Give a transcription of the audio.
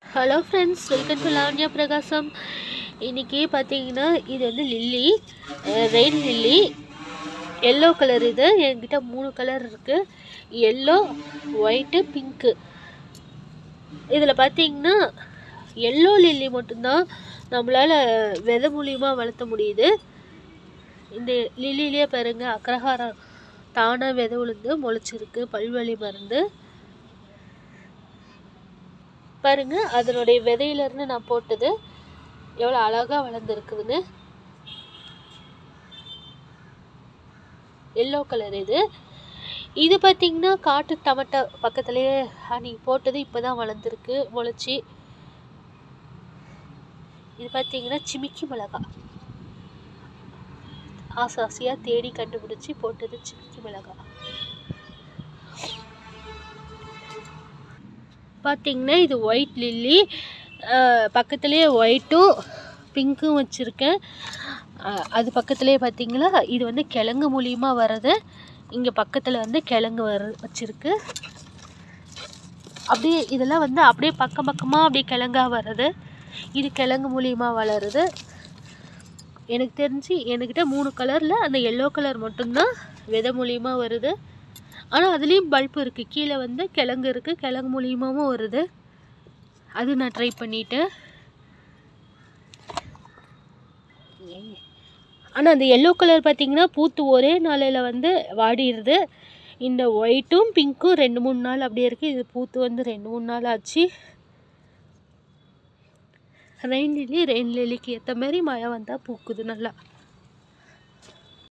hello friends welcome to Lavanya Prakasam இன்றைக்கி பார்த்தீங்கன்னா இது வந்து lily rain lily yellow colour இது என்கிட்ட மூணு கலர் இருக்குது எல்லோ ஒயிட்டு பிங்க்கு இதில் பார்த்தீங்கன்னா எல்லோ லில்லி மட்டும்தான் நம்மளால் விதை மூலியமாக வளர்த்த முடியுது இந்த லில்லிலே பாருங்க அக்ரஹாரம் தானாக விதை விழுந்து முளைச்சிருக்கு பல்வழி மருந்து பாருங்க அதனுடைய விதையிலேருந்து நான் போட்டது எவ்வளோ அழகாக வளர்ந்துருக்குதுன்னு எல்லோ கலர் இது இது பார்த்தீங்கன்னா காட்டு டமட்டோ பக்கத்துலேயே அன்னைக்கு போட்டது இப்போ தான் வளர்ந்துருக்கு முளைச்சி இது பார்த்தீங்கன்னா சிமிக்கி மிளகா ஆசை ஆசையாக தேடி கண்டுபிடிச்சி போட்டது சிமிக்கி மிளகா பார்த்தீங்கன்னா இது ஒயிட் லில்லி பக்கத்துலேயே ஒயிட்டும் பிங்க்கும் வச்சுருக்கேன் அது பக்கத்துலேயே பார்த்தீங்களா இது வந்து கிழங்கு மூலியமாக வர்றது இங்கே பக்கத்தில் வந்து கிழங்கு வர வச்சுருக்கு அப்படியே இதெல்லாம் வந்து அப்படியே பக்கம் பக்கமாக அப்படியே கிழங்கா வர்றது இது கிழங்கு மூலியமாக வளருது எனக்கு தெரிஞ்சு என்கிட்ட மூணு கலரில் அந்த எல்லோ கலர் மட்டும்தான் விதை மூலியமாக வருது ஆனால் அதுலேயும் பல்ப் இருக்குது கீழே வந்து கிழங்கு இருக்குது கிழங்கு மூலியமாகவும் வருது அது நான் ட்ரை பண்ணிட்டேன் ஆனால் அந்த எல்லோ கலர் பார்த்தீங்கன்னா பூத்து ஒரே நாளையில் வந்து வாடிடுது இந்த ஒயிட்டும் பிங்க்கும் ரெண்டு மூணு நாள் அப்படியே இருக்குது இது பூத்து வந்து ரெண்டு மூணு நாள் ஆச்சு ரெயின் லில்லி ரெயின் லில்லிக்கு ஏற்ற மாதிரி மழை வந்தால் பூக்குது நல்லா